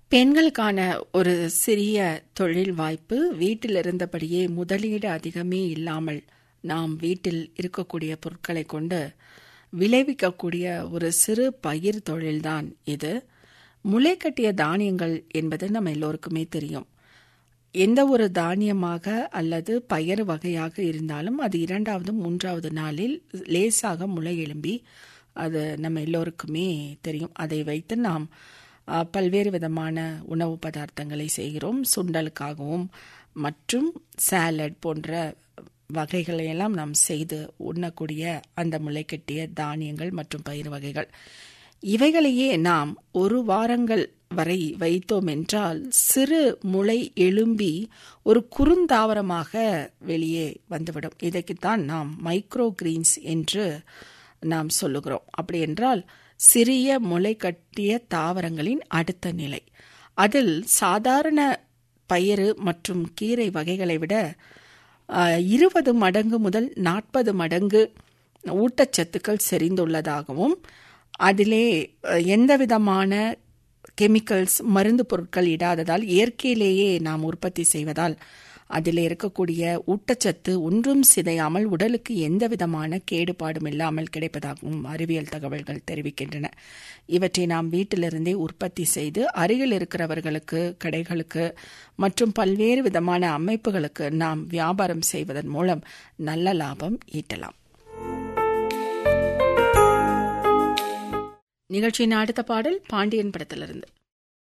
பெண்களுக்கான ஒரு சிறிய தொழில் வாய்ப்பு வீட்டில் இருந்தபடியே முதலீடு அதிகமே இல்லாமல் நாம் வீட்டில் இருக்கக்கூடிய பொருட்களை கொண்டு விளைவிக்கக்கூடிய ஒரு சிறு பயிர் தொழில்தான் இது முளைக்கட்டிய தானியங்கள் என்பது நம்ம எல்லோருக்குமே தெரியும் எந்த ஒரு தானியமாக அல்லது பயறு வகையாக இருந்தாலும் அது இரண்டாவது மூன்றாவது நாளில் லேசாக முளை எழும்பி அது நம்ம எல்லோருக்குமே தெரியும் அதை வைத்து நாம் அ, பல்வேறு விதமான உணவு பதார்த்தங்களை செய்கிறோம் சுண்டலுக்காகவும் மற்றும் சாலட் போன்ற வகைகளை எல்லாம் நாம் செய்து உண்ணக்கூடிய அந்த முளைக்கட்டிய தானியங்கள் மற்றும் பயிர் வகைகள் இவைகளையே நாம் ஒரு வாரங்கள் வரை வைத்தோம் என்றால் சிறு முளை எழும்பி ஒரு குறுந்தாவரமாக வெளியே வந்துவிடும் இதற்குத்தான் நாம் மைக்ரோ கிரீன்ஸ் என்று நாம் சொல்லுகிறோம் அப்படி என்றால் சிறிய முளை கட்டிய தாவரங்களின் அடுத்த நிலை அதில் சாதாரண பயிறு மற்றும் கீரை வகைகளை விட இருபது மடங்கு முதல் நாற்பது மடங்கு ஊட்டச்சத்துக்கள் செறிந்துள்ளதாகவும் அதிலே அஹ், எந்த விதமான கெமிக்கல்ஸ் மருந்து பொருட்கள் இடாததால் இயற்கையிலேயே நாம் உற்பத்தி செய்வதால் அதில் இருக்கக்கூடிய ஊட்டச்சத்து ஒன்றும் சிதையாமல் உடலுக்கு எந்த விதமான கேடுபாடும் இல்லாமல் கிடைப்பதாகவும் அறிவியல் தகவல்கள் தெரிவிக்கின்றன இவற்றை நாம் வீட்டிலிருந்தே உற்பத்தி செய்து அருகில் இருக்கிறவர்களுக்கு கடைகளுக்கு மற்றும் பல்வேறு விதமான அமைப்புகளுக்கு நாம் வியாபாரம் செய்வதன் மூலம் நல்ல லாபம் ஈட்டலாம் நிகழ்ச்சியின் அடுத்த பாடல் பாண்டியன் படத்திலிருந்து